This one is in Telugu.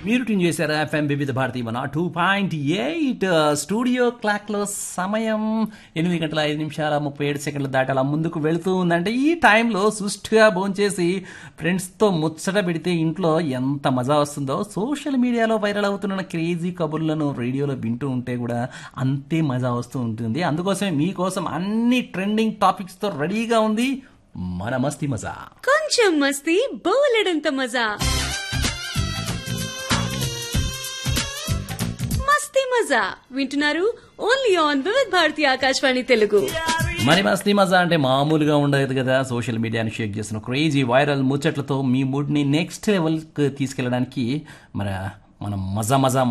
మీరు ట్యూన్ చేశారు FM Vividh Bharati one two point eight studio clock లో సమయం ఎనిమిది గంటల ఐదు నిమిషాల ముప్పై ఏడు సెకండ్లు దాటి అలా ముందుకు వెళుతూ ఉందంటే ఈ టైంలో సుష్టిగా భోంచేసి ఫ్రెండ్స్తో ముచ్చట పెడితే ఇంట్లో ఎంత మజా వస్తుందో సోషల్ మీడియాలో వైరల్ అవుతున్న క్రేజీ కబుర్లను రేడియోలో వింటూ ఉంటే కూడా అంతే మజా వస్తూ ఉంటుంది అందుకోసమే మీకోసం అన్ని ట్రెండింగ్ టాపిక్స్ తో రెడీగా ఉంది మన మస్తి మజా కొంచెం మస్తీ బోలెడంత మజా మస్తీ మజా వింటున్నారు ఓన్లీ ఆన్ వివిధ్ భారతి ఆకాశవాణి తెలుగు మరి మస్తీ మజా అంటే మామూలుగా ఉండదు కదా సోషల్ మీడియాని షేక్ చేస్తున్న క్రేజీ వైరల్ ముచ్చట్లతో మీ మూడ్ని నెక్స్ట్ లెవెల్కి తీసుకెళ్ళడానికి మరి మనం మజా మజా